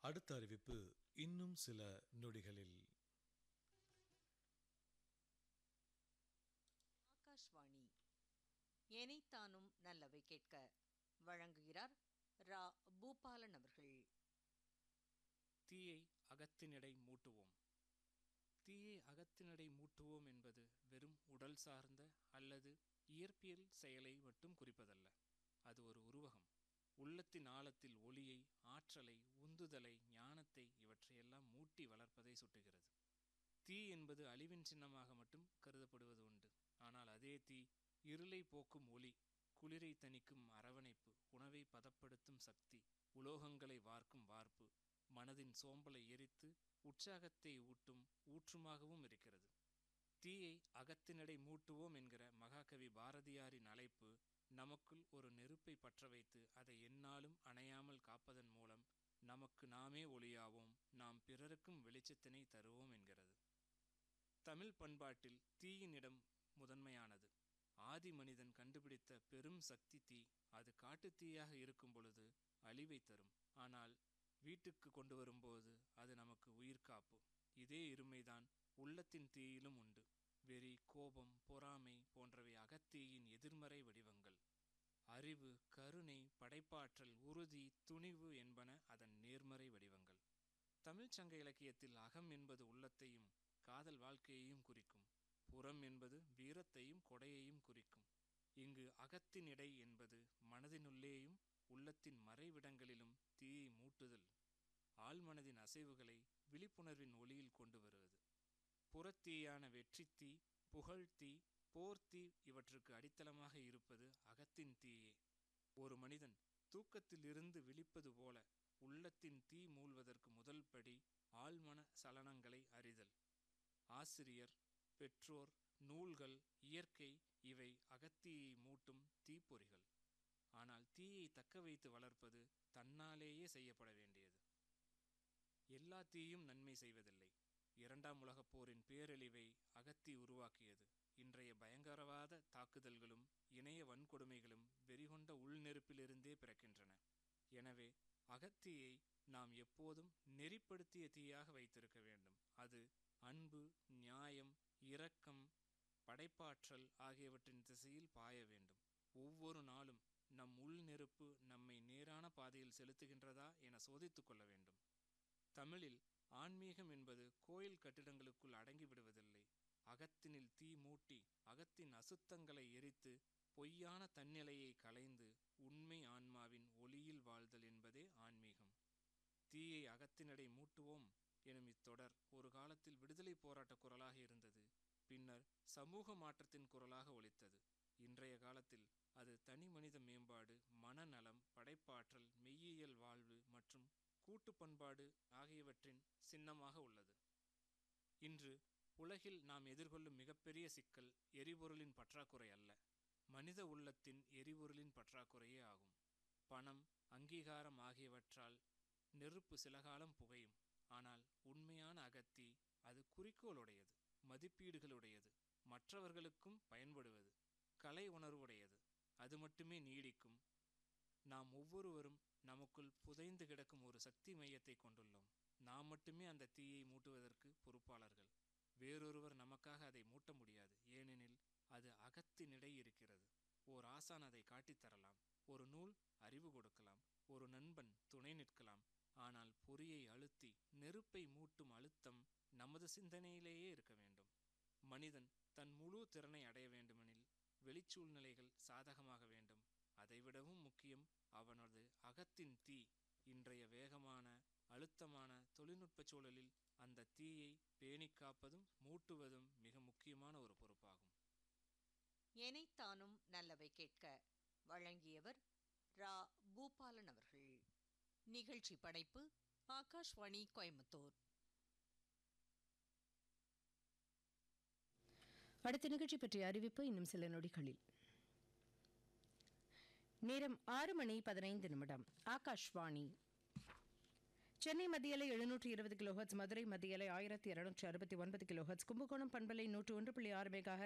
அடுத்த அறிவிப்பு இன்னும் சில நொடிகளில் ஆகாஷ்வாணி எனைத்தானும் நல்லவை கேட்க வழங்குகிறார் ரா பூபாலன் அவர்கள் தீயை அகத்தினடை மூட்டுவோம் தீயை அகத்தினடை மூட்டுவோம் என்பது வெறும் உடல் சார்ந்த அல்லது இயற்பியல் செயலை மட்டும் குறிப்பதல்ல அது ஒரு உருவகம் உள்ளத்தின் ஆழத்தில் ஒளியை ஆற்றலை உந்துதலை ஞானத்தை இவற்றையெல்லாம் மூட்டி வளர்ப்பதை சுட்டுகிறது தீ என்பது அழிவின் சின்னமாக மட்டும் கருதப்படுவது உண்டு ஆனால் அதே தீ இருளை போக்கும் ஒளி குளிரை தணிக்கும் அரவணைப்பு உணவை பதப்படுத்தும் சக்தி உலோகங்களை வார்க்கும் வார்ப்பு மனதின் சோம்பலை எரித்து உற்சாகத்தை ஊட்டும் ஊற்றுமாகவும் இருக்கிறது தீயை அகத்தினடை மூட்டுவோம் என்கிற மகாகவி பாரதியாரின் அழைப்பு நமக்குள் ஒரு நெருப்பை பற்ற வைத்து அதை எந்நாளும் அணையாமல் காப்பதன் மூலம் நமக்கு நாமே ஒளியாவோம் நாம் பிறருக்கும் வெளிச்சத்தினை தருவோம் என்கிறது தமிழ் பண்பாட்டில் தீயின் இடம் முதன்மையானது ஆதி மனிதன் கண்டுபிடித்த பெரும் சக்தி தீ அது காட்டுத் தீயாக இருக்கும் பொழுது அழிவை தரும் ஆனால் வீட்டுக்கு கொண்டு வரும்போது அது நமக்கு உயிர்காப்பு இதே இருமைதான் உள்ளத்தின் தீயிலும் உண்டு வெறி கோபம் பொறாமை போன்றவை அகத்தீயின் எதிர்மறை வடிவங்கள் அறிவு கருணை படைப்பாற்றல் உறுதி துணிவு என்பன அதன் நேர்மறை வடிவங்கள் தமிழ்ச் சங்க இலக்கியத்தில் அகம் என்பது உள்ளத்தையும் காதல் வாழ்க்கையையும் குறிக்கும் புறம் என்பது வீரத்தையும் கொடையையும் குறிக்கும் இங்கு அகத்தின் இடை என்பது மனதினுள்ளேயும் உள்ளத்தின் மறைவிடங்களிலும் தீயை மூட்டுதல் ஆழ்மனதின் அசைவுகளை விழிப்புணர்வின் ஒளியில் கொண்டு வருவது புறத்தீயான வெற்றித்தீ புகழ்த்தீ போர்த்தீ இவற்றுக்கு அடித்தளமாக இருப்பது அகத்தின் தீயே ஒரு மனிதன் தூக்கத்திலிருந்து விழிப்பது போல உள்ளத்தின் தீ மூழ்வதற்கு முதல் படி ஆழ்மன சலனங்களை அறிதல் ஆசிரியர் பெற்றோர் நூல்கள் இயற்கை இவை அகத்தீயை மூட்டும் தீப்பொறிகள் ஆனால் தீயை தக்க வைத்து வளர்ப்பது தன்னாலேயே செய்யப்பட வேண்டியது எல்லா தீயும் நன்மை செய்வதில்லை இரண்டாம் உலகப் போரின் பேரழிவை அகத்தி உருவாக்கியது இன்றைய பயங்கரவாத தாக்குதல்களும் இணைய வன்கொடுமைகளும் வெறிகொண்ட உள்நெருப்பிலிருந்தே பிறக்கின்றன எனவே அகத்தீயை நாம் எப்போதும் நெறிப்படுத்திய தீயாக வைத்திருக்க வேண்டும் அது அன்பு நியாயம் இரக்கம் படைப்பாற்றல் ஆகியவற்றின் திசையில் பாய வேண்டும் ஒவ்வொரு நாளும் நம் உள் நெருப்பு நம்மை நேரான பாதையில் செலுத்துகின்றதா என சோதித்துக் கொள்ள வேண்டும் தமிழில் ஆன்மீகம் என்பது கோயில் கட்டிடங்களுக்குள் அடங்கிவிடுவதில்லை அகத்தினில் தீ மூட்டி அகத்தின் அசுத்தங்களை எரித்து பொய்யான தன்னிலையை களைந்து உண்மை ஆன்மாவின் ஒளியில் வாழ்தல் என்பதே ஆன்மீகம் தீயை அகத்தினடை மூட்டுவோம் எனும் இத்தொடர் ஒரு காலத்தில் விடுதலை போராட்ட குரலாக இருந்தது பின்னர் சமூக மாற்றத்தின் குரலாக ஒலித்தது இன்றைய காலத்தில் அது தனி மனித மேம்பாடு மனநலம் படைப்பாற்றல் மெய்யியல் வாழ்வு மற்றும் கூட்டு பண்பாடு ஆகியவற்றின் சின்னமாக உள்ளது இன்று உலகில் நாம் எதிர்கொள்ளும் மிகப்பெரிய சிக்கல் எரிபொருளின் பற்றாக்குறை அல்ல மனித உள்ளத்தின் எரிபொருளின் பற்றாக்குறையே ஆகும் பணம் அங்கீகாரம் ஆகியவற்றால் நெருப்பு சில காலம் புகையும் ஆனால் உண்மையான அகத்தி அது குறிக்கோளுடையது மதிப்பீடுகளுடையது மற்றவர்களுக்கும் பயன்படுவது கலை உணர்வுடையது அது மட்டுமே நீடிக்கும் நாம் ஒவ்வொருவரும் நமக்குள் புதைந்து கிடக்கும் ஒரு சக்தி மையத்தை கொண்டுள்ளோம் நாம் மட்டுமே அந்த தீயை மூட்டுவதற்கு பொறுப்பாளர்கள் வேறொருவர் நமக்காக அதை மூட்ட முடியாது ஏனெனில் அது அகத்தினிடை இருக்கிறது ஓர் ஆசான் அதை காட்டித்தரலாம் ஒரு நூல் அறிவு கொடுக்கலாம் ஒரு நண்பன் துணை நிற்கலாம் ஆனால் பொறியை அழுத்தி நெருப்பை மூட்டும் அழுத்தம் நமது சிந்தனையிலேயே இருக்க வேண்டும் மனிதன் தன் முழு திறனை அடைய வேண்டுமெனில் வெளிச்சூழ்நிலைகள் சாதகமாக வேண்டும் அதைவிடவும் முக்கியம் அவனது அகத்தின் தீ இன்றைய வேகமான அழுத்தமான தொழில்நுட்ப சூழலில் அந்த தீயை பேணிக் காப்பதும் மூட்டுவதும் மிக முக்கியமான ஒரு பொறுப்பாகும் எனைத்தானும் நல்லவை கேட்க வழங்கியவர் ரா பூபாலன் அவர்கள் நிகழ்ச்சி படைப்பு ஆகாஷ்வாணி கோயம்புத்தூர் அடுத்த நிகழ்ச்சி பற்றிய அறிவிப்பு இன்னும் சில நொடிகளில் நேரம் ஆறு மணி பதினைந்து நிமிடம் ஆகாஷ்வாணி சென்னை மத்தியலை எழுநூற்று இருபது கிலோஹர்ட்ஸ் மதுரை மத்தியலை ஆயிரத்தி இருநூற்று அறுபத்தி ஒன்பது கிலோஹர்ட்ஸ் கும்பகோணம் பண்பலை நூற்று ஒன்று புள்ளி ஆறு மெகா